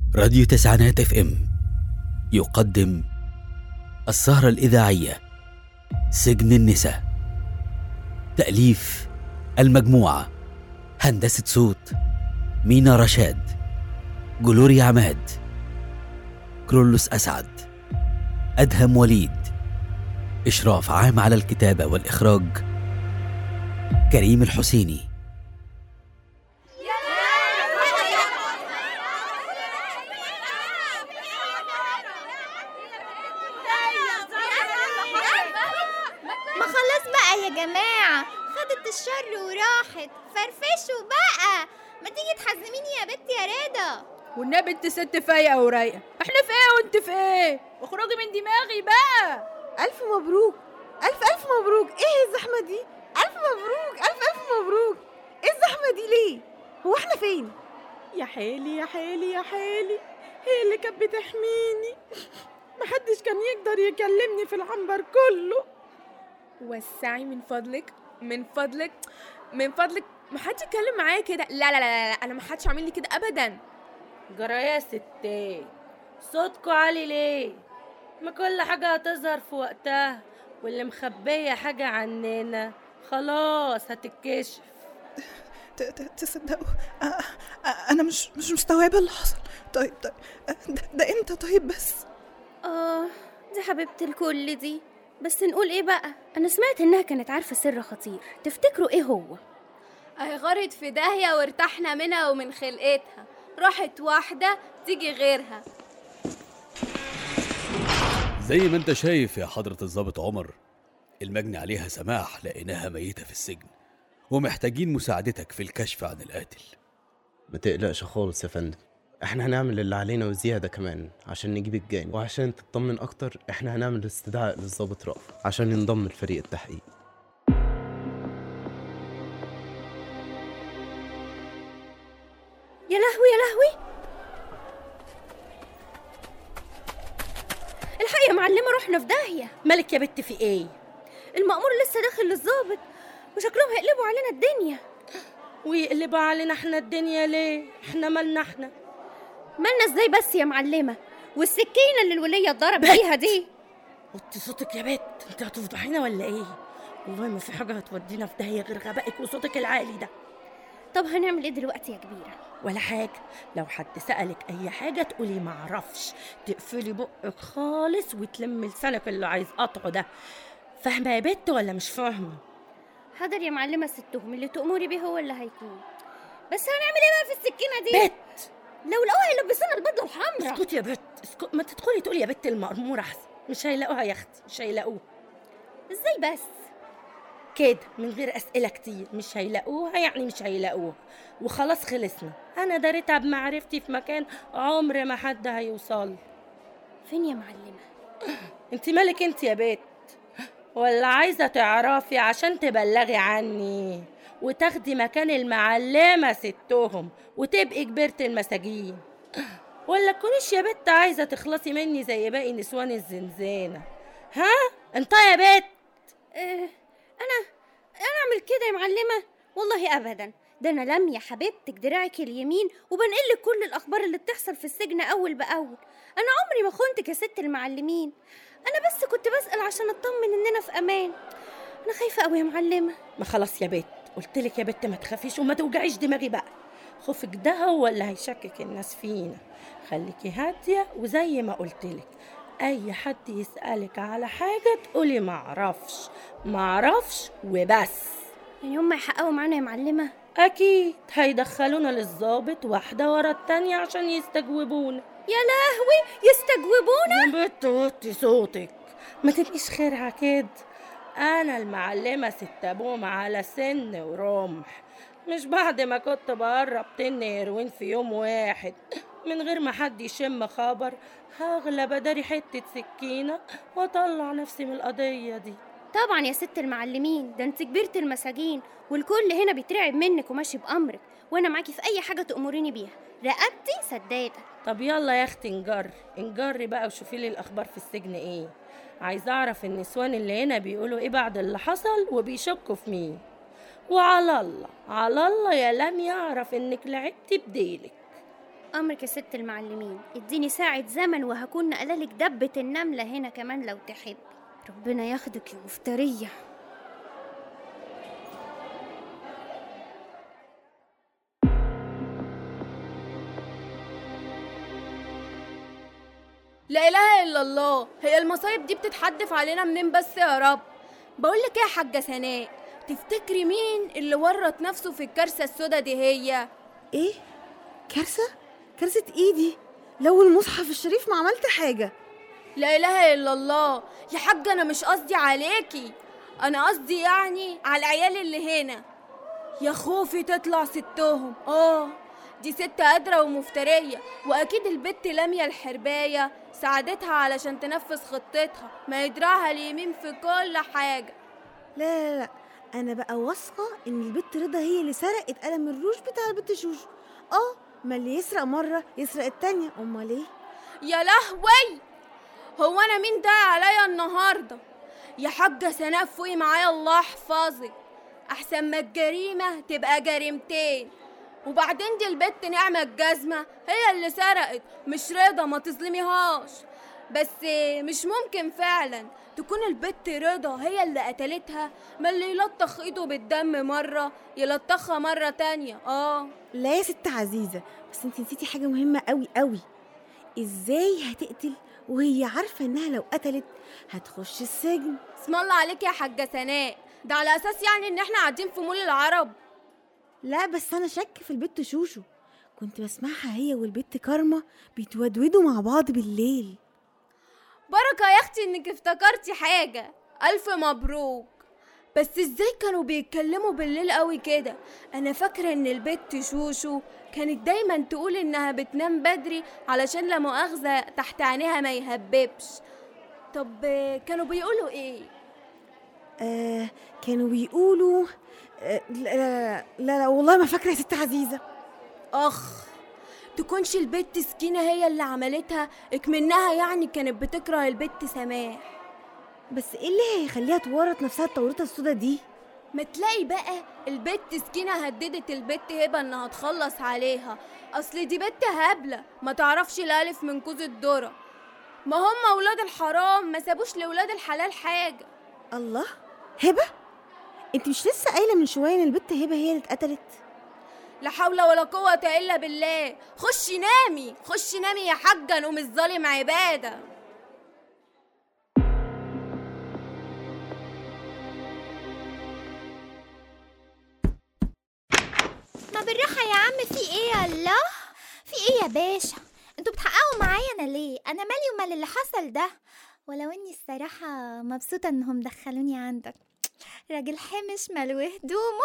راديو تسعينات اف ام يقدم السهرة الإذاعية سجن النساء تأليف المجموعة هندسة صوت مينا رشاد جلوري عماد كرولوس أسعد أدهم وليد إشراف عام على الكتابة والإخراج كريم الحسيني ما خلاص بقى يا جماعة خدت الشر وراحت فرفشوا بقى ما تيجي تحزميني يا بنت يا رضا والنبي انت ست فايقه ورايقه احنا في ايه وانت في ايه اخرجي من دماغي بقى ألف مبروك ألف ألف مبروك إيه الزحمة دي؟ ألف مبروك ألف ألف مبروك إيه الزحمة دي ليه؟ هو إحنا فين؟ يا حيلي يا حيلي يا حيلي هي اللي كانت بتحميني محدش كان يقدر يكلمني في العنبر كله وسعي من فضلك من فضلك من فضلك محدش يتكلم معايا كده لا لا لا لا انا محدش عامل لي كده ابدا جرى يا ستات صوتكوا عالي ليه ما كل حاجة هتظهر في وقتها واللي مخبية حاجة عننا خلاص هتتكشف ت- ت- تصدقوا آه، آه، أنا مش مش مستوعبة اللي حصل طيب طيب آه، ده, ده إمتى طيب بس؟ اه دي حبيبة الكل دي بس نقول ايه بقى انا سمعت انها كانت عارفة سر خطير تفتكروا ايه هو اهي غارت في داهية وارتحنا منها ومن خلقتها راحت واحدة تيجي غيرها زي ما انت شايف يا حضرة الضابط عمر المجني عليها سماح لقيناها ميتة في السجن ومحتاجين مساعدتك في الكشف عن القاتل ما تقلقش خالص يا فندم احنا هنعمل اللي علينا وزيادة كمان عشان نجيب الجاني وعشان تطمن اكتر احنا هنعمل استدعاء للضابط رأف عشان ينضم لفريق التحقيق يا لهوي يا لهوي الحق يا معلمة رحنا في داهية مالك يا بت في ايه المأمور لسه داخل للظابط وشكلهم هيقلبوا علينا الدنيا ويقلبوا علينا احنا الدنيا ليه احنا مالنا احنا مالنا ازاي بس يا معلمة والسكينة اللي الولية اتضرب بيها دي وطي صوتك يا بت انت هتفضحينا ولا ايه والله ما في حاجة هتودينا في داهية غير غبائك وصوتك العالي ده طب هنعمل ايه دلوقتي يا كبيرة ولا حاجة لو حد سألك أي حاجة تقولي معرفش تقفلي بقك خالص وتلمي لسانك اللي عايز قطعه ده فاهمة يا بت ولا مش فاهمة؟ حاضر يا معلمة ستهم اللي تأمري بيه هو اللي هيكون بس هنعمل ايه بقى في السكينة دي بت لو لقوها يلبسونا البدلة الحمراء اسكت يا بت اسكت ما تدخلي تقولي يا بت المأمور أحسن مش هيلاقوها يا أختي مش هيلاقوها ازاي بس كده من غير أسئلة كتير مش هيلاقوها يعني مش هيلاقوها وخلاص خلصنا أنا داريتها بمعرفتي في مكان عمر ما حد هيوصل فين يا معلمة انت مالك انت يا بت ولا عايزة تعرفي عشان تبلغي عني وتاخدي مكان المعلمة ستهم وتبقي كبيرة المساجين ولا تكونيش يا بت عايزة تخلصي مني زي باقي نسوان الزنزانة ها انت يا بت اه انا انا اعمل كده يا معلمة والله ابدا ده انا لمية حبيبتك دراعك اليمين وبنقلك كل الاخبار اللي بتحصل في السجن اول باول انا عمري ما خنتك يا ست المعلمين انا بس كنت بسأل عشان اطمن اننا في امان انا خايفة قوي يا معلمة ما خلاص يا بت قلتلك يا بت ما تخافيش وما توجعيش دماغي بقى خوفك ده هو اللي هيشكك الناس فينا خليكي هادية وزي ما قلتلك أي حد يسألك على حاجة تقولي معرفش معرفش وبس يعني هم يحققوا معانا يا معلمة أكيد هيدخلونا للظابط واحدة ورا التانية عشان يستجوبونا يا لهوي يستجوبونا يا بت وطي صوتك ما تبقيش خيرها كده أنا المعلمة ست أبوم على سن ورمح مش بعد ما كنت بقرب تن هيروين في يوم واحد من غير ما حد يشم خبر هغلب أداري حتة سكينة وأطلع نفسي من القضية دي طبعا يا ست المعلمين ده انت كبيرة المساجين والكل هنا بيترعب منك وماشي بأمرك وانا معاكي في اي حاجة تأمريني بيها رقبتي سدادة طب يلا يا اختي نجر نجري بقى وشوفي لي الاخبار في السجن ايه عايزه اعرف النسوان اللي هنا بيقولوا ايه بعد اللي حصل وبيشكوا في مين وعلى الله على الله يا لم يعرف انك لعبتي بديلك أمرك يا ست المعلمين اديني ساعة زمن وهكون نقلالك دبة النملة هنا كمان لو تحبي ربنا ياخدك يا مفترية لا اله الا الله هي المصايب دي بتتحدف علينا منين بس يا رب بقول لك ايه يا حاجه سناء تفتكري مين اللي ورط نفسه في الكارثه السودا دي هي ايه كارثه كارثه ايدي لو المصحف الشريف ما عملت حاجه لا اله الا الله يا حاجه انا مش قصدي عليكي انا قصدي يعني على العيال اللي هنا يا خوفي تطلع ستهم اه دي ست قادرة ومفترية وأكيد البت لامية الحرباية ساعدتها علشان تنفذ خطتها ما يدراها اليمين في كل حاجة لا لا لا انا بقى واثقه ان البت رضا هي اللي سرقت قلم الروج بتاع البت شوشو اه ما اللي يسرق مره يسرق التانية امال ايه يا لهوي هو أنا مين ده عليا النهاردة يا حاجة سناء فوقي معايا الله يحفظك أحسن ما الجريمة تبقى جريمتين وبعدين دي البت نعمة الجزمة هي اللي سرقت مش رضا ما تظلميهاش بس مش ممكن فعلا تكون البت رضا هي اللي قتلتها ما اللي يلطخ ايده بالدم مرة يلطخها مرة تانية اه لا يا ست عزيزه بس انت نسيتي حاجه مهمه قوي قوي ازاي هتقتل وهي عارفه انها لو قتلت هتخش السجن اسم الله عليك يا حاجة سناء ده على اساس يعني ان احنا قاعدين في مول العرب لا بس انا شك في البت شوشو كنت بسمعها هي والبت كارما بيتودودوا مع بعض بالليل بركة يا اختي انك افتكرتي حاجة الف مبروك بس ازاي كانوا بيتكلموا بالليل قوي كده انا فاكرة ان البت شوشو كانت دايما تقول انها بتنام بدري علشان لا مؤاخذة تحت عينيها ما يهببش طب كانوا بيقولوا ايه آه كانوا بيقولوا آه لا, لا, لا لا والله ما فاكره يا ست عزيزه اخ تكونش البت سكينة هي اللي عملتها اكمنها يعني كانت بتكره البت سماح بس ايه اللي هيخليها تورط نفسها التورطه السودا دي ما تلاقي بقى البت سكينة هددت البت هبة انها تخلص عليها اصل دي بت هبلة ما تعرفش الالف من كوز الذرة ما هم ولاد الحرام ما سابوش لولاد الحلال حاجة الله هبه انت مش لسه قايله من شويه ان البت هبه هي اللي اتقتلت لا حول ولا قوة الا بالله خشي نامي خشي نامي يا حاجة نقوم الظالم عبادة ما بالراحة يا عم في ايه يا الله في ايه يا باشا انتوا بتحققوا معايا انا ليه انا مالي ومال اللي حصل ده ولو اني الصراحة مبسوطة انهم دخلوني عندك راجل حمش ملوه هدومه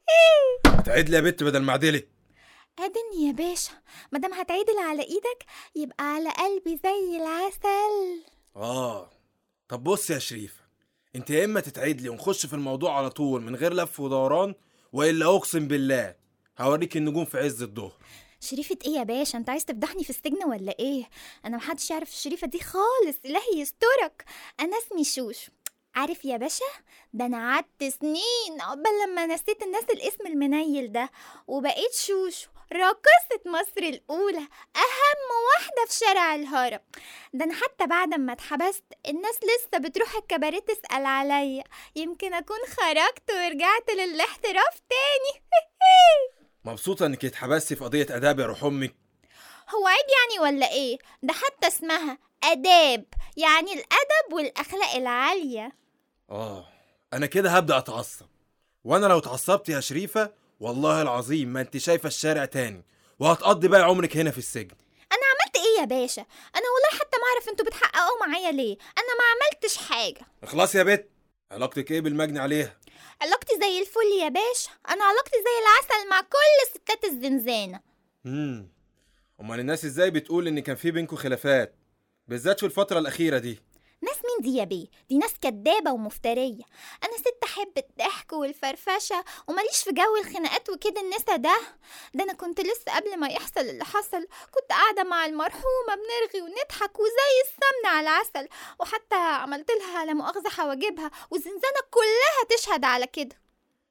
تعيد لي يا بت بدل ما اعدلك ادني يا باشا مادام هتعدل على ايدك يبقى على قلبي زي العسل اه طب بص يا شريفه انت يا اما تتعيد لي ونخش في الموضوع على طول من غير لف ودوران والا اقسم بالله هوريك النجوم في عز الظهر شريفة ايه يا باشا انت عايز تفضحني في السجن ولا ايه انا محدش يعرف الشريفة دي خالص الهي يسترك انا اسمي شوش عارف يا باشا ده انا قعدت سنين عقبال لما نسيت الناس الاسم المنيل ده وبقيت شوشو راقصة مصر الأولى أهم واحدة في شارع الهرم ده أنا حتى بعد ما اتحبست الناس لسه بتروح الكباريه تسأل عليا يمكن أكون خرجت ورجعت للاحتراف تاني مبسوطه انك اتحبستي في قضيه اداب يا روح امك هو عيب يعني ولا ايه ده حتى اسمها اداب يعني الادب والاخلاق العاليه اه انا كده هبدا اتعصب وانا لو اتعصبت يا شريفه والله العظيم ما انت شايفه الشارع تاني وهتقضي بقى عمرك هنا في السجن انا عملت ايه يا باشا انا والله حتى ما اعرف انتوا بتحققوا معايا ليه انا ما عملتش حاجه اخلصي يا بت علاقتك ايه بالمجني عليها علاقتي زي الفل يا باشا انا علاقتي زي العسل مع كل ستات الزنزانه امم امال الناس ازاي بتقول ان كان في بينكم خلافات بالذات في الفتره الاخيره دي ناس مين دي يا بيه دي ناس كدابة ومفترية أنا ست أحب الضحك والفرفشة وماليش في جو الخناقات وكده النسا ده ده أنا كنت لسه قبل ما يحصل اللي حصل كنت قاعدة مع المرحومة بنرغي ونضحك وزي السمنة على العسل وحتى عملت لها لا مؤاخذة حواجبها والزنزانة كلها تشهد على كده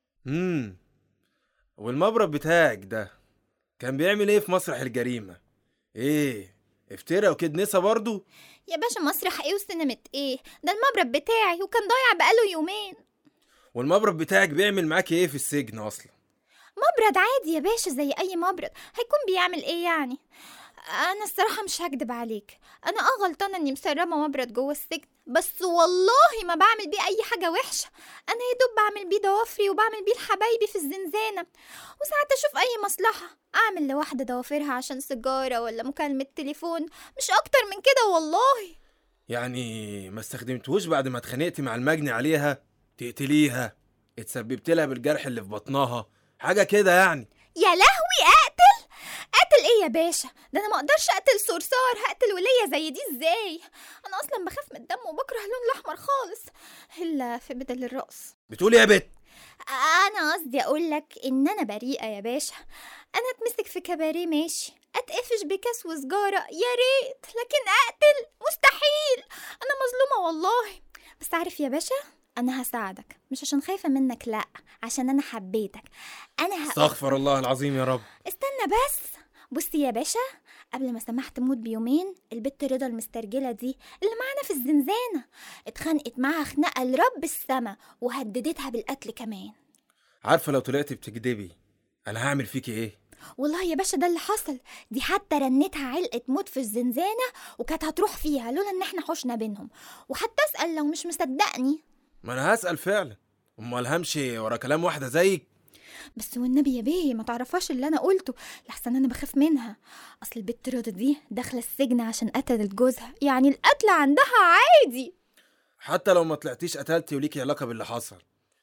امم والمبرد بتاعك ده كان بيعمل ايه في مسرح الجريمه ايه افترى وكدنسة برضو يا باشا مسرح ايه وسينما ايه ده المبرد بتاعي وكان ضايع بقاله يومين والمبرد بتاعك بيعمل معاكي ايه في السجن اصلا مبرد عادي يا باشا زي اي مبرد هيكون بيعمل ايه يعني انا الصراحه مش هكدب عليك انا اه غلطانه اني مسربه مبرد جوه السجن بس والله ما بعمل بيه اي حاجه وحشه انا يا دوب بعمل بيه ضوافري وبعمل بيه لحبايبي في الزنزانه وساعات اشوف اي مصلحه اعمل لواحده ضوافرها عشان سيجاره ولا مكالمه تليفون مش اكتر من كده والله يعني ما استخدمتوش بعد ما اتخانقتي مع المجني عليها تقتليها اتسببت لها بالجرح اللي في بطنها حاجة كده يعني يا لهوي اقتل اقتل ايه يا باشا ده انا ما اقدرش اقتل صرصار هقتل ولية زي دي ازاي انا اصلا بخاف من الدم وبكره اللون الاحمر خالص الا في بدل الرقص بتقولي يا بت انا قصدي اقول لك ان انا بريئه يا باشا انا اتمسك في كباريه ماشي اتقفش بكاس وسجاره يا ريت لكن اقتل مستحيل انا مظلومه والله بس عارف يا باشا انا هساعدك مش عشان خايفه منك لا عشان انا حبيتك انا ه... استغفر الله العظيم يا رب استنى بس بصي يا باشا قبل ما سمحت تموت بيومين البت رضا المسترجلة دي اللي معانا في الزنزانة اتخانقت معاها خناقة لرب السما وهددتها بالقتل كمان عارفة لو طلعتي بتكدبي انا هعمل فيكي ايه والله يا باشا ده اللي حصل دي حتى رنتها علقة موت في الزنزانة وكانت هتروح فيها لولا ان احنا حوشنا بينهم وحتى اسأل لو مش مصدقني ما انا هسأل فعلا امال همشي ورا كلام واحدة زيك بس والنبي يا بيه ما تعرفاش اللي انا قلته لحسن انا بخاف منها اصل البت رضا دي داخله السجن عشان قتلت جوزها يعني القتل عندها عادي حتى لو ما طلعتيش قتلتي وليكي علاقة باللي حصل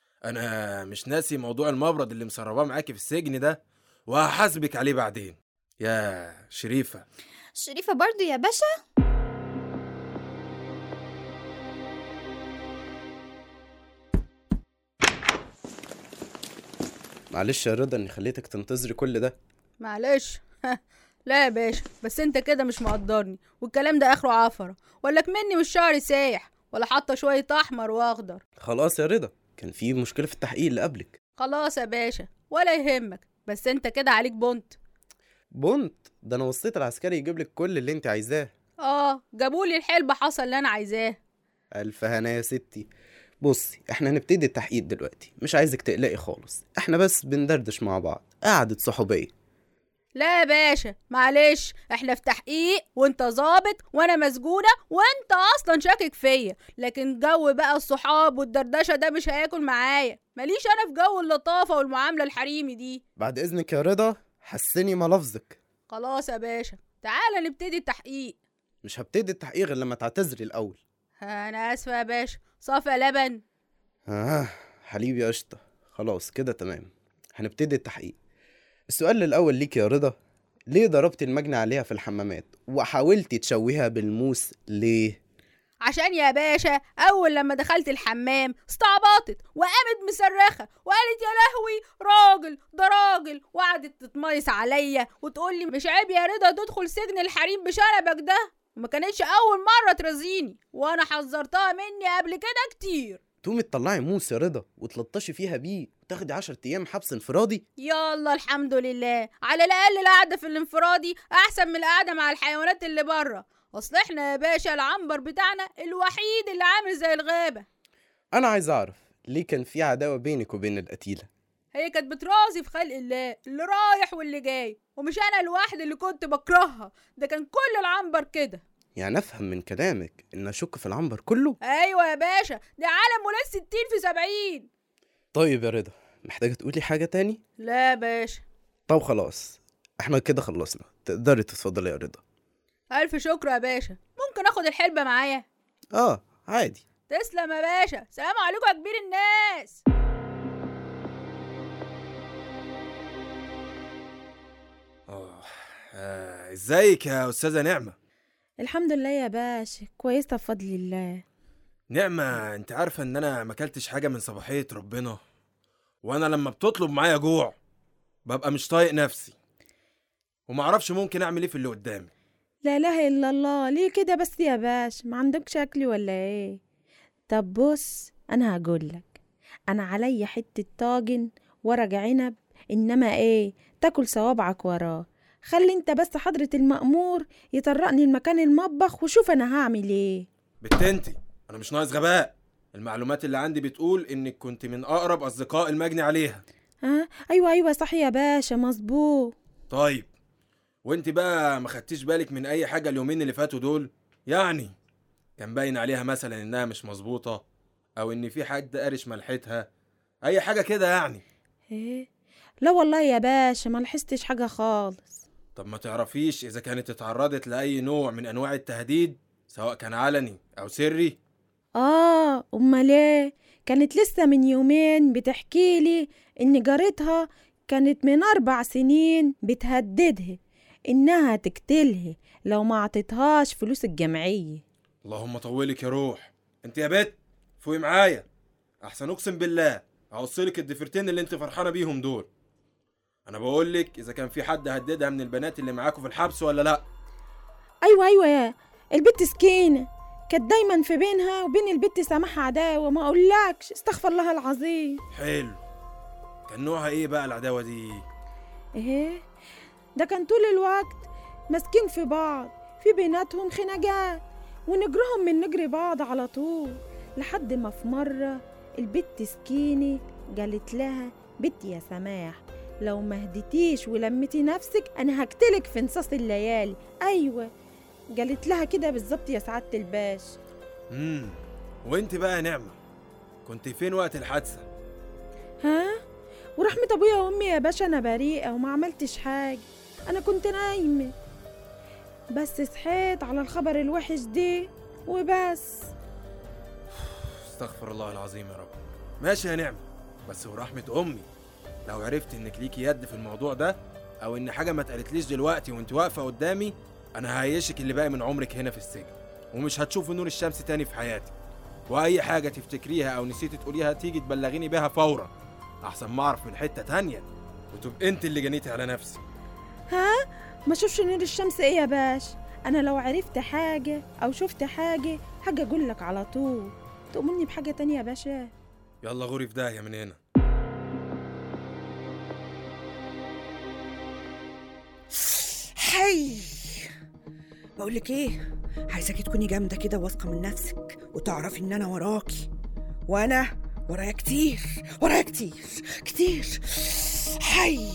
انا مش ناسي موضوع المبرد اللي مسرباه معاكي في السجن ده وهحاسبك عليه بعدين يا شريفة شريفة برضو يا باشا معلش يا رضا اني خليتك تنتظري كل ده معلش لا يا باشا بس انت كده مش مقدرني والكلام ده اخره عفرة ولا كمني مش شعري سايح ولا حاطه شويه احمر واخضر خلاص يا رضا كان في مشكله في التحقيق اللي قبلك خلاص يا باشا ولا يهمك بس انت كده عليك بونت بونت ده انا وصيت العسكري يجيب لك كل اللي انت عايزاه اه جابولي الحلبة حصل اللي انا عايزاه الف هنا يا ستي بصي احنا هنبتدي التحقيق دلوقتي مش عايزك تقلقي خالص احنا بس بندردش مع بعض قعدة صحوبية لا يا باشا معلش احنا في تحقيق وانت ظابط وانا مسجونة وانت اصلا شاكك فيا لكن جو بقى الصحاب والدردشة ده مش هياكل معايا ماليش انا في جو اللطافة والمعاملة الحريمي دي بعد اذنك يا رضا حسني ملفظك خلاص يا باشا تعالى نبتدي التحقيق مش هبتدي التحقيق غير لما تعتذري الاول انا اسفة يا باشا صافي يا لبن آه حليب يا قشطة خلاص كده تمام هنبتدي التحقيق السؤال الأول ليك يا رضا ليه ضربت المجني عليها في الحمامات وحاولتي تشويها بالموس ليه؟ عشان يا باشا اول لما دخلت الحمام استعبطت وقامت مصرخه وقالت يا لهوي راجل ده راجل وقعدت تتميس عليا وتقول لي مش عيب يا رضا تدخل سجن الحريم بشنبك ده وما كانتش اول مره ترازيني وانا حذرتها مني قبل كده كتير تقومي تطلعي موس يا رضا وتلطشي فيها بيه وتاخدي عشر أيام حبس انفرادي يلا الحمد لله على الاقل القعده في الانفرادي احسن من القعده مع الحيوانات اللي بره اصل احنا يا باشا العنبر بتاعنا الوحيد اللي عامل زي الغابه أنا عايز أعرف ليه كان في عداوة بينك وبين القتيلة هي كانت بترازي في خلق الله اللي رايح واللي جاي ومش انا الواحد اللي كنت بكرهها ده كان كل العنبر كده يعني أفهم من كلامك إن أشك في العنبر كله ايوه يا باشا ده عالم ولاد ستين في سبعين طيب يا رضا محتاجة تقولي حاجة تاني؟ لا يا باشا طب خلاص احنا كده خلصنا تقدري تتفضلي يا رضا الف شكر يا باشا ممكن اخد الحلبة معايا اه عادي تسلم يا باشا سلام عليكم يا كبير الناس اه آه، ازيك يا استاذة نعمة الحمد لله يا باشا كويسة بفضل الله نعمة انت عارفة ان انا ما اكلتش حاجة من صباحية ربنا وانا لما بتطلب معايا جوع ببقى مش طايق نفسي ومعرفش ممكن اعمل ايه في اللي قدامي لا اله الا الله ليه كده بس يا باش ما عندكش اكل ولا ايه طب بص انا هقولك انا عليا حتة طاجن ورق عنب انما ايه تاكل صوابعك وراه خلي انت بس حضرة المأمور يطرقني المكان المطبخ وشوف انا هعمل ايه بت انتي انا مش ناقص غباء المعلومات اللي عندي بتقول انك كنت من اقرب اصدقاء المجني عليها ها ايوه ايوه صح يا باشا مظبوط طيب وانت بقى ما خدتيش بالك من اي حاجه اليومين اللي فاتوا دول يعني كان باين عليها مثلا انها مش مظبوطه او ان في حد قارش ملحتها اي حاجه كده يعني ايه لا والله يا باشا ما لاحظتش حاجة خالص طب ما تعرفيش اذا كانت اتعرضت لاي نوع من انواع التهديد سواء كان علني او سري اه امال ايه كانت لسه من يومين بتحكي لي ان جارتها كانت من اربع سنين بتهددها انها تقتلها لو ما عطتهاش فلوس الجمعية اللهم طولك يا روح انت يا بت فوقي معايا احسن اقسم بالله هوصلك الضفيرتين اللي انت فرحانه بيهم دول انا بقول لك اذا كان في حد هددها من البنات اللي معاكوا في الحبس ولا لا ايوه ايوه يا البت سكينة كانت دايما في بينها وبين البت سامحة عداوة ما اقولكش استغفر الله العظيم حلو كان نوعها ايه بقى العداوه دي ايه ده كان طول الوقت ماسكين في بعض في بيناتهم خناجات ونجرهم من نجري بعض على طول لحد ما في مرة البت سكينة قالت لها بت يا سماح لو ما هديتيش ولمتي نفسك انا هقتلك في نصاص الليالي ايوه قالت لها كده بالظبط يا سعادة الباش امم وانت بقى يا نعمه كنت فين وقت الحادثه ها ورحمة ابويا وامي يا باشا انا بريئة وما عملتش حاجة انا كنت نايمة بس صحيت على الخبر الوحش دي وبس استغفر الله العظيم يا رب ماشي يا نعمه بس ورحمه امي لو عرفت انك ليكي يد في الموضوع ده او ان حاجه ما اتقالتليش دلوقتي وانت واقفه قدامي انا هعيشك اللي باقي من عمرك هنا في السجن ومش هتشوفي نور الشمس تاني في حياتك واي حاجه تفتكريها او نسيتي تقوليها تيجي تبلغيني بيها فورا احسن ما اعرف من حته تانية وتبقى انت اللي جنيتي على نفسي ها ما اشوفش نور الشمس ايه يا باش انا لو عرفت حاجة او شفت حاجة حاجة اقول لك على طول تؤمني بحاجة تانية يا باشا يلا غوري في داهيه من هنا حي بقولك ايه عايزاكي تكوني جامده كده واثقه من نفسك وتعرفي ان انا وراكي وانا ورايا كتير ورايا كتير كتير حي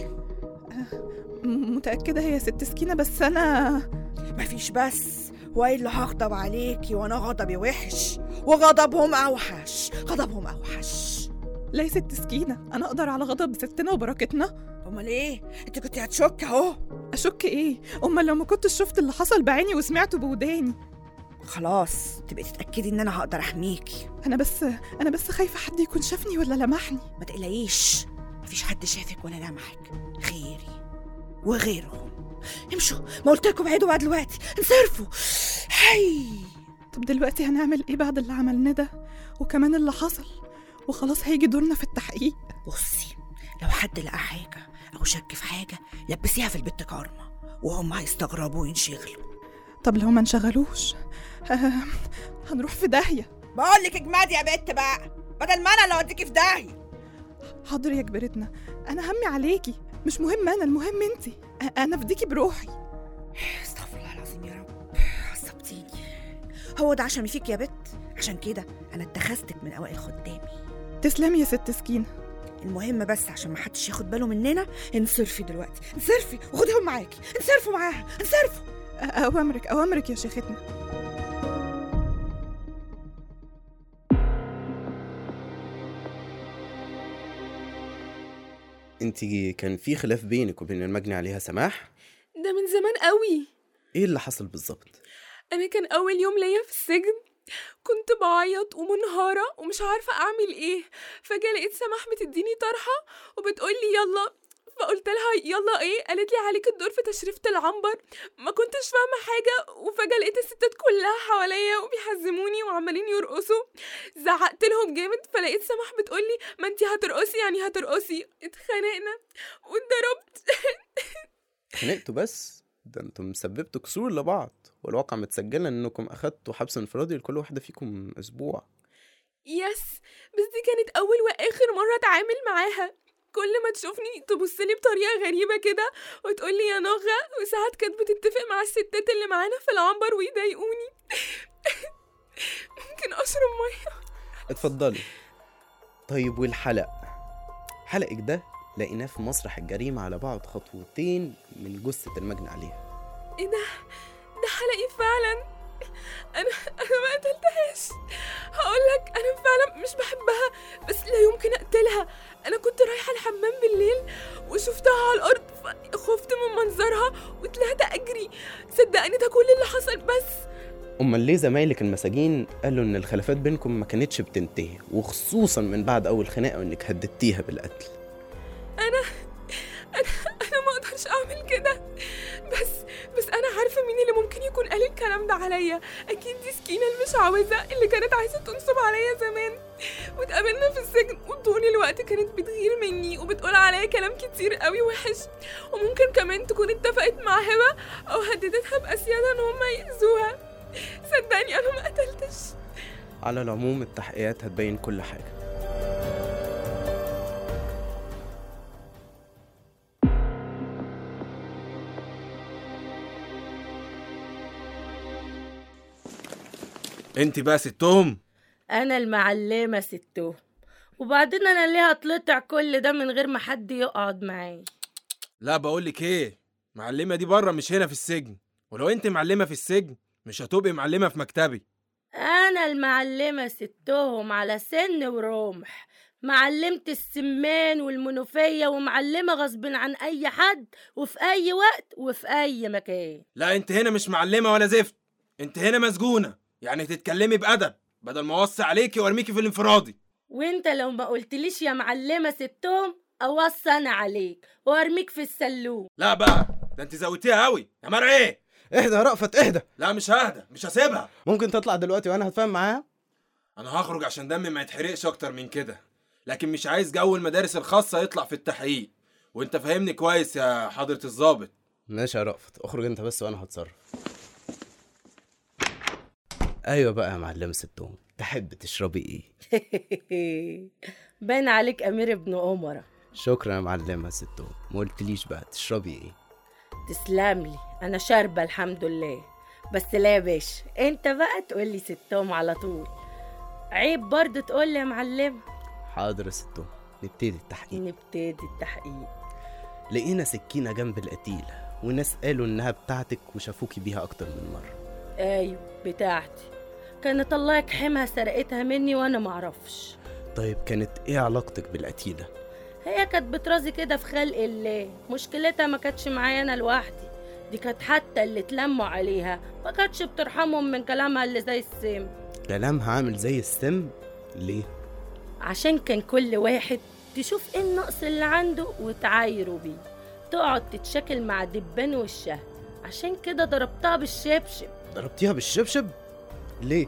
متأكدة هي ست سكينة بس أنا مفيش بس والا هغضب عليكي وانا غضبي وحش وغضبهم اوحش غضبهم اوحش لا يا ست سكينة أنا أقدر على غضب ستنا وبركتنا امال ايه انت كنت هتشك اهو أشك إيه أمال لو ما كنتش شفت اللي حصل بعيني وسمعته بوداني خلاص تبقي تتاكدي ان انا هقدر احميكي أنا بس أنا بس خايفة حد يكون شافني ولا لمحني ما تقلقيش مفيش حد شافك ولا لمحك غيري وغيرهم امشوا ما قلت لكم ابعدوا بقى دلوقتي انصرفوا حي طب دلوقتي هنعمل إيه بعد اللي عملناه ده وكمان اللي حصل وخلاص هيجي دورنا في التحقيق بصي لو حد لقى حاجه او شك في حاجه لبسيها في البت كارما وهم هيستغربوا وينشغلوا طب لو ما انشغلوش آه هنروح في داهية بقول لك اجمدي يا بت بقى بدل ما انا اللي اوديكي في داهيه حاضر يا كبرتنا أنا همي عليكي مش مهم أنا المهم أنتي أ- أنا فديكي بروحي استغفر الله العظيم يا رب عصبتيني هو ده عشان فيك يا بت عشان كده انا اتخذتك من اوائل خدامي تسلمي يا ست سكينة المهم بس عشان ما حدش ياخد باله مننا انصرفي دلوقتي انصرفي وخديهم معاكي انصرفوا معاها انصرفوا أ- أوامرك أوامرك يا شيختنا انت كان في خلاف بينك وبين المجني عليها سماح ده من زمان قوي ايه اللي حصل بالظبط انا كان اول يوم ليا في السجن كنت بعيط ومنهارة ومش عارفة أعمل إيه فجأة لقيت سماح بتديني طرحة وبتقولي يلا فقلت لها يلا ايه قالت لي عليك الدور في تشريفة العنبر ما كنتش فاهمة حاجة وفجأة لقيت الستات كلها حواليا وبيحزموني وعمالين يرقصوا زعقت لهم جامد فلقيت سماح بتقولي ما انتي هترقصي يعني هترقصي اتخانقنا واتضربت خنقتوا بس ده انتم سببتوا كسور لبعض والواقع متسجلة انكم اخدتوا حبس انفرادي لكل واحدة فيكم اسبوع يس بس دي كانت أول وآخر مرة أتعامل معاها كل ما تشوفني تبص لي بطريقه غريبه كده وتقول لي يا نغه وساعات كانت بتتفق مع الستات اللي معانا في العنبر ويضايقوني ممكن اشرب ميه اتفضلي طيب والحلق حلقك ده لقيناه في مسرح الجريمة على بعد خطوتين من جثة المجني عليها ايه ده ده حلقي فعلا انا انا ما قتلتهاش هقول لك انا فعلا مش بحبها بس لا يمكن اقتلها انا كنت رايحه الحمام بالليل وشفتها على الارض خفت من منظرها وطلعت اجري صدقني ده كل اللي حصل بس أمال ليه زمايلك المساجين قالوا إن الخلافات بينكم ما كانتش بتنتهي وخصوصا من بعد أول خناقة وإنك هددتيها بالقتل انا انا انا ما اقدرش اعمل كده بس بس انا عارفه مين اللي ممكن يكون قال الكلام ده عليا اكيد دي سكينه المشعوذه اللي كانت عايزه تنصب عليا زمان واتقابلنا في السجن وطول الوقت كانت بتغير مني وبتقول عليا كلام كتير قوي وحش وممكن كمان تكون اتفقت مع هبه او هددتها باسيادها ان هم ياذوها صدقني انا ما قتلتش على العموم التحقيقات هتبين كل حاجة انت بقى ستهم انا المعلمه ستهم وبعدين انا ليه هتلطع كل ده من غير ما حد يقعد معايا لا بقولك ايه معلمة دي بره مش هنا في السجن ولو انت معلمة في السجن مش هتبقي معلمة في مكتبي انا المعلمه ستهم على سن ورمح معلمة السمان والمنوفية ومعلمة غصب عن أي حد وفي أي وقت وفي أي مكان لا انت هنا مش معلمة ولا زفت انت هنا مسجونة يعني تتكلمي بأدب بدل ما اوصي عليكي وارميكي في الانفرادي وانت لو ما قلتليش يا معلمة ستهم أوصي أنا عليك وأرميك في السلوم لا بقى ده انت زودتيها قوي يا مر ايه اهدى يا رأفت اهدى لا مش ههدى مش هسيبها ممكن تطلع دلوقتي وأنا هتفاهم معاها انا هخرج عشان دمي ما يتحرقش اكتر من كده لكن مش عايز جو المدارس الخاصة يطلع في التحقيق وانت فاهمني كويس يا حضرة الضابط ماشي يا رأفت اخرج انت بس وانا هتصرف ايوه بقى يا معلم ستهم تحب تشربي ايه باين عليك أمير ابن أمرة شكرا يا معلمة ستهم ما قلتليش بقى تشربي ايه تسلم لي أنا شاربة الحمد لله بس لا يا باشا انت بقى تقولي ستهم على طول عيب برضه تقولي يا معلمة حاضر يا ستهم نبتدي التحقيق نبتدي التحقيق لقينا سكينة جنب القتيلة وناس قالوا انها بتاعتك وشافوكي بيها اكتر من مرة ايوه بتاعتي كانت الله يكحمها سرقتها مني وانا معرفش طيب كانت ايه علاقتك بالقتيلة هي كانت بترازي كده في خلق الله مشكلتها ما كانتش معايا انا لوحدي دي كانت حتى اللي اتلموا عليها ما كانتش بترحمهم من كلامها اللي زي السم كلامها عامل زي السم ليه عشان كان كل واحد تشوف ايه النقص اللي عنده وتعايره بيه تقعد تتشاكل مع دبان وشها عشان كده ضربتها بالشبشب ضربتيها بالشبشب ليه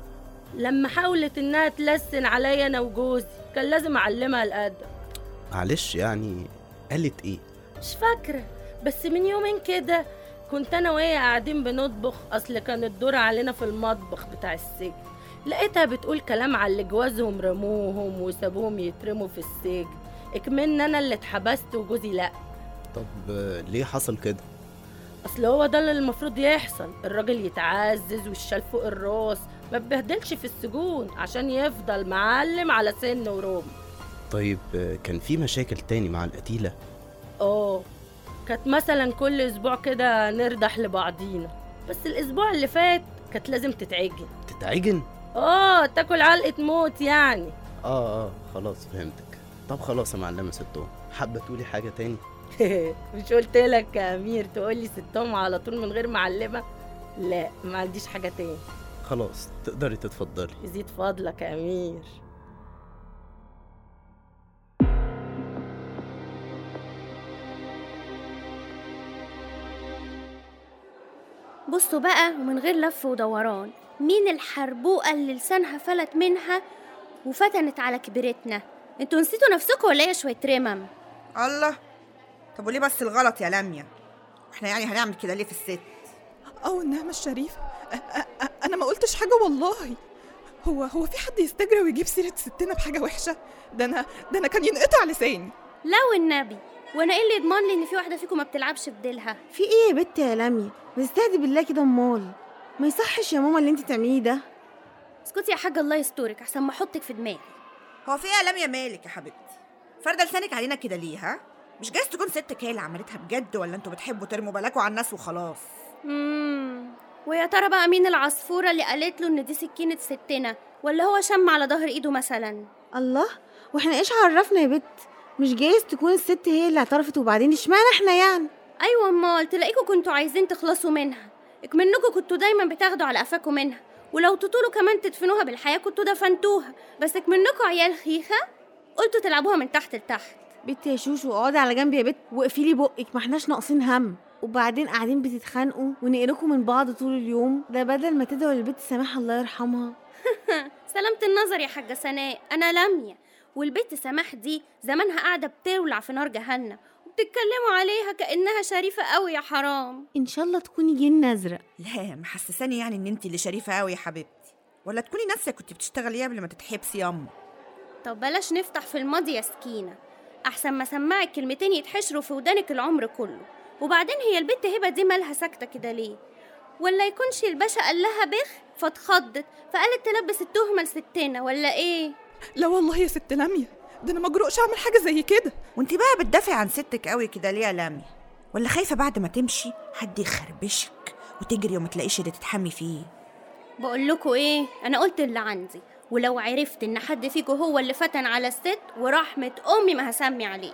لما حاولت انها تلسن عليا انا وجوزي كان لازم اعلمها الادب معلش يعني قالت ايه مش فاكره بس من يومين كده كنت انا وهي قاعدين بنطبخ اصل كان الدور علينا في المطبخ بتاع السجن لقيتها بتقول كلام على اللي جوازهم رموهم وسابوهم يترموا في السجن اكمن انا اللي اتحبست وجوزي لا طب آه، ليه حصل كده اصل هو ده اللي المفروض يحصل الراجل يتعزز والشال فوق الراس ما تبهدلش في السجون عشان يفضل معلم على سن وروم طيب آه، كان في مشاكل تاني مع القتيلة اه كانت مثلا كل اسبوع كده نردح لبعضينا بس الاسبوع اللي فات كانت لازم تتعجن تتعجن اه تاكل علقه موت يعني اه اه خلاص فهمتك طب خلاص يا معلمة ستهم حابة تقولي حاجة تاني مش قلت لك يا امير تقولي ستهم على طول من غير معلمه لا ما عنديش حاجه تاني خلاص تقدري تتفضلي يزيد فضلك يا امير بصوا بقى ومن غير لف ودوران مين الحربوقة اللي لسانها فلت منها وفتنت على كبيرتنا انتوا نسيتوا نفسكم ولا ايه يا شوية رمم الله طب وليه بس الغلط يا لميا احنا يعني هنعمل كده ليه في الست أو النعمة الشريفة أ- أ- أ- أنا ما قلتش حاجة والله هو هو في حد يستجرى ويجيب سيرة ستنا بحاجة وحشة ده أنا ده أنا كان ينقطع لساني لا والنبي وانا ايه اللي يضمن لي ان في واحده فيكم ما بتلعبش بديلها في ايه يا بت يا لميا بتستهدي بالله كده امال ما يصحش يا ماما اللي انت تعمليه ده اسكتي يا حاجه الله يسترك احسن ما احطك في دماغي هو في اعلام يا مالك يا حبيبتي فارده لسانك علينا كده ليه ها مش جايز تكون ستك هي اللي عملتها بجد ولا انتوا بتحبوا ترموا بالكوا على الناس وخلاص امم ويا ترى بقى مين العصفوره اللي قالت له ان دي سكينه ستنا ولا هو شم على ظهر ايده مثلا الله واحنا ايش عرفنا يا بت مش جايز تكون الست هي اللي اعترفت وبعدين اشمعنى احنا يعني ايوه امال تلاقيكوا كنتوا عايزين تخلصوا منها اكمنكوا كنتوا دايما بتاخدوا على قفاكوا منها ولو تطولوا كمان تدفنوها بالحياه كنتوا دفنتوها بس اكمنكوا عيال خيخه قلتوا تلعبوها من تحت لتحت بت يا شوشو اقعدي على جنب يا بت واقفي لي بقك ما احناش ناقصين هم وبعدين قاعدين بتتخانقوا ونقلكوا من بعض طول اليوم ده بدل ما تدعوا للبت سماح الله يرحمها سلامة النظر يا حاجة سناء أنا لمية والبنت سماح دي زمانها قاعدة بتولع في نار جهنم وبتتكلموا عليها كأنها شريفة قوي يا حرام ان شاء الله تكوني جن ازرق لا محسساني يعني ان انت اللي شريفه قوي يا حبيبتي ولا تكوني ناسيه كنت بتشتغلي ايه قبل ما تتحبسي ياما طب بلاش نفتح في الماضي يا سكينة أحسن ما سمعك كلمتين يتحشروا في ودانك العمر كله وبعدين هي البنت هبة دي مالها ساكتة كده ليه ولا يكونش الباشا قال لها بخ فاتخضت فقالت تلبس التهمة لستنا ولا ايه لا والله يا ست لميا ده انا مجرؤش اعمل حاجه زي كده وانت بقى بتدافعي عن ستك قوي كده ليه يا لامي ولا خايفه بعد ما تمشي حد يخربشك وتجري وما تلاقيش اللي تتحمي فيه بقول لكم ايه انا قلت اللي عندي ولو عرفت ان حد فيكم هو اللي فتن على الست ورحمة امي ما هسمي عليه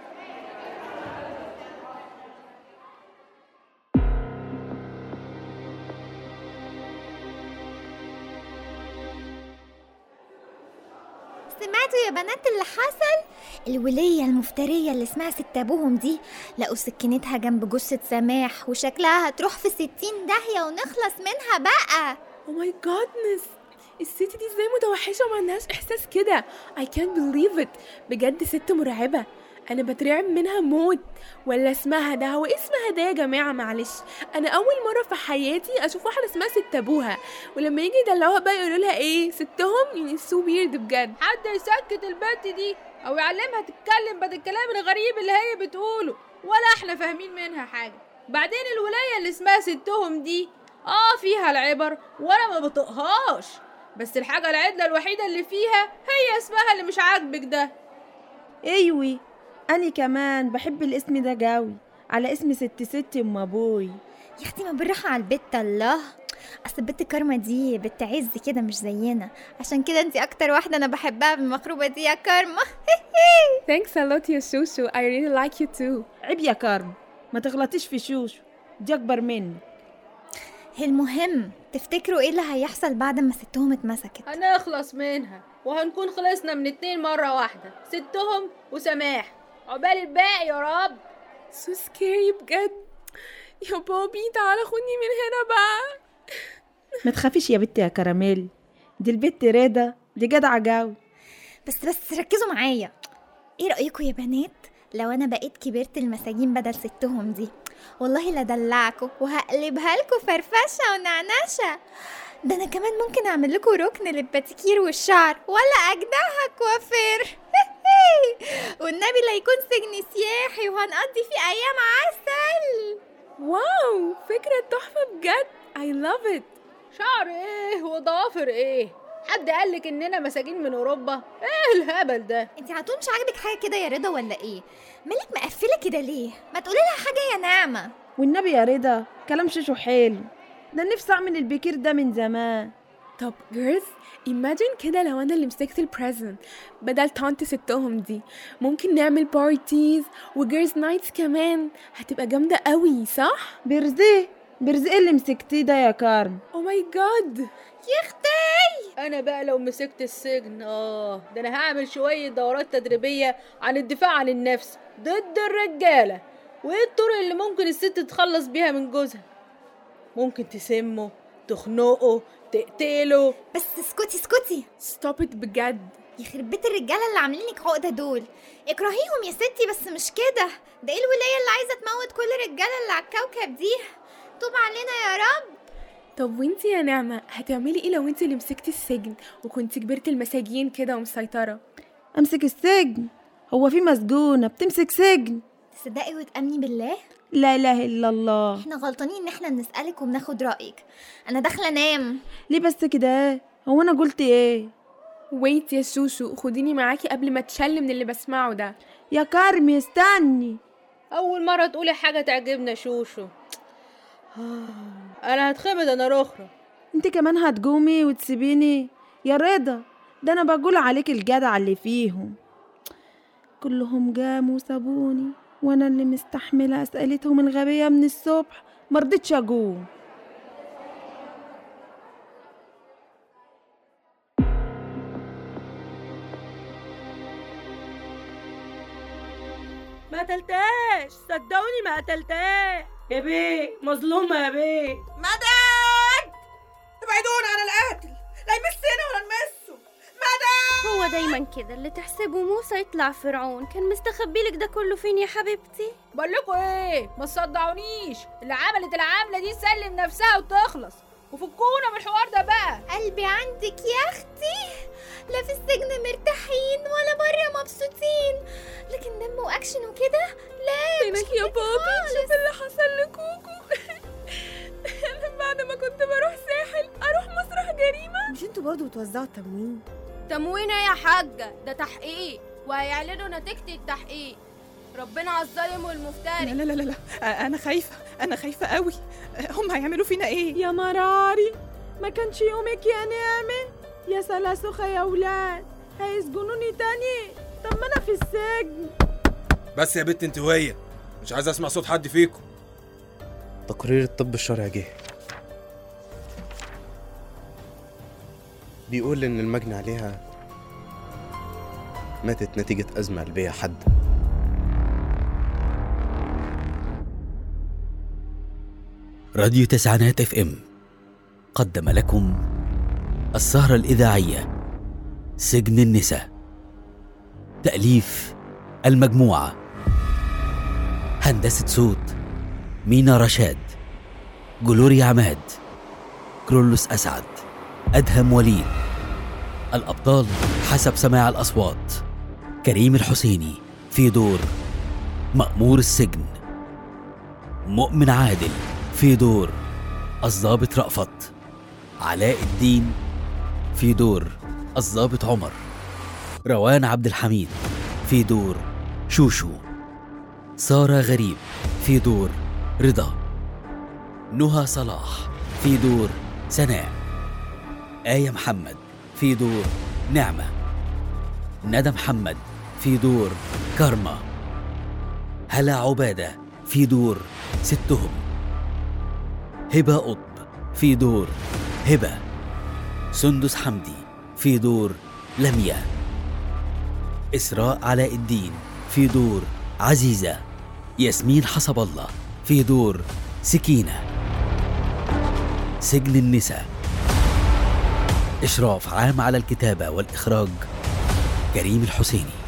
سمعتوا يا بنات اللي حصل الولية المفترية اللي اسمها ست أبوهم دي لقوا سكينتها جنب جثة سماح وشكلها هتروح في ستين داهية ونخلص منها بقى او ماي جادنس الست دي ازاي متوحشه وما عندهاش احساس كده I can't believe it بجد ست مرعبه انا بترعب منها موت ولا اسمها ده هو إيه اسمها ده يا جماعه معلش انا اول مره في حياتي اشوف واحده اسمها ست ابوها ولما يجي يدلعوها بقى يقولوا لها ايه ستهم يعني سو ويرد بجد حد يسكت البنت دي او يعلمها تتكلم بدل الكلام الغريب اللي هي بتقوله ولا احنا فاهمين منها حاجه بعدين الولايه اللي اسمها ستهم دي اه فيها العبر وانا ما بطقهاش بس الحاجه العدله الوحيده اللي فيها هي اسمها اللي مش عاجبك ده ايوي انا كمان بحب الاسم ده قوي على اسم ست ست ام ابوي يا اختي ما بالراحة على البت الله اصل البت كارما دي بنت عز كده مش زينا عشان كده انتي اكتر واحدة انا بحبها بالمخروبة دي يا كارما Thanks a lot يا شوشو I really like you too عيب يا كارم ما تغلطيش في شوشو دي اكبر مني المهم تفتكروا ايه اللي هيحصل بعد ما ستهم اتمسكت هنخلص منها وهنكون خلصنا من اتنين مرة واحدة ستهم وسماح عقبال الباقي يا رب so scary بجد يا بابي تعالى خدني من هنا بقى ما تخافيش يا بت يا كراميل دي البت رضا دي جدعة قوي بس بس ركزوا معايا ايه رأيكم يا بنات لو انا بقيت كبرت المساجين بدل ستهم دي والله لا دلعكوا وهقلبها لكم فرفشه ونعنشه ده انا كمان ممكن اعمل لكم ركن للباتيكير والشعر ولا اجدعها كوافير والنبي لا يكون سجن سياحي وهنقضي فيه ايام عسل واو فكرة تحفة بجد I love it شعر ايه وضوافر ايه حد قالك اننا مساجين من اوروبا ايه الهبل ده انت على طول مش عاجبك حاجه كده يا رضا ولا ايه مالك مقفله كده ليه ما تقولي لها حاجه يا نعمه والنبي يا رضا كلام شوشو حلو ده نفسي اعمل البكير ده من زمان طب جيرلز imagine كده لو انا اللي مسكت البريزنت بدل طنط ستهم دي ممكن نعمل بارتيز وجيرلز نايتس كمان هتبقى جامدة قوي صح؟ برزيه برزيه اللي مسكتيه ده يا كارم او ماي جاد يا اختي انا بقى لو مسكت السجن اه ده انا هعمل شوية دورات تدريبية عن الدفاع عن النفس ضد الرجالة وايه الطرق اللي ممكن الست تتخلص بيها من جوزها ممكن تسمه تخنقه تقتله بس اسكتي اسكتي ستوب ات بجد يخرب بيت الرجاله اللي عاملين لك عقده دول اكرهيهم يا ستي بس مش كده ده ايه الولايه اللي عايزه تموت كل الرجاله اللي على الكوكب دي طوب علينا يا رب طب وانتي يا نعمة هتعملي ايه لو انتي اللي مسكتي السجن وكنتي كبرتي المساجين كده ومسيطرة امسك السجن هو في مسجونة بتمسك سجن تصدقي وتأمني بالله لا إله إلا الله احنا غلطانين ان احنا بنسألك وبناخد رأيك انا داخلة انام ليه بس كده هو أنا قلت إيه ويت يا شوشو خديني معاكي قبل ما تشل من اللي بسمعه ده يا كارمي استني أول مرة تقولي حاجة تعجبنا شوشو أنا هتخمد أنا رخرة انت كمان هتقومي وتسيبيني يا رضا ده انا بقول عليك الجدع اللي فيهم كلهم قاموا وسابوني وانا اللي مستحمله اسئلتهم الغبيه من الصبح مرضتش اقوم ما قتلتهاش صدقوني ما قتلتهاش يا بيه مظلومة يا بيه مدد ابعدونا عن القاتل لا يمسنا ولا نمسه مدد هو دايما كده اللي تحسبه موسى يطلع فرعون كان مستخبي لك ده كله فين يا حبيبتي بقول لكم ايه ما تصدعونيش اللي عملت العامله دي سلم نفسها وتخلص وفكونا من الحوار ده بقى قلبي عندك يا اختي لا في السجن مرتاحين ولا بره مبسوطين لكن دم واكشن وكده لا فينك يا بابي شوف اللي حصل لكوكو بعد ما كنت بروح ساحل اروح مسرح جريمه مش انتوا برضو بتوزعوا التموين تموين إيه يا حاجة ده تحقيق وهيعلنوا نتيجة التحقيق ربنا على الظالم والمفتري لا لا لا لا انا خايفه انا خايفه قوي هم هيعملوا فينا ايه يا مراري ما كانش يومك يا نعمة يا سلاسخة يا ولاد هيسجنوني تاني طب ما انا في السجن بس يا بت انت وهي مش عايز اسمع صوت حد فيكم تقرير الطب الشرعي جه بيقول إن المجني عليها ماتت نتيجة أزمة قلبية حادة راديو تسعينات اف ام قدم لكم السهرة الإذاعية سجن النساء تأليف المجموعة هندسة صوت مينا رشاد جلوريا عماد كرولوس أسعد أدهم وليد الأبطال حسب سماع الأصوات كريم الحسيني في دور مأمور السجن مؤمن عادل في دور الضابط رأفت علاء الدين في دور الضابط عمر روان عبد الحميد في دور شوشو سارة غريب في دور رضا نهى صلاح في دور سناء آية محمد في دور نعمة ندى محمد في دور كارما هلا عبادة في دور ستهم هبة قطب في دور هبة سندس حمدي في دور لميا إسراء علاء الدين في دور عزيزة ياسمين حسب الله في دور سكينة سجن النساء إشراف عام على الكتابة والإخراج كريم الحسيني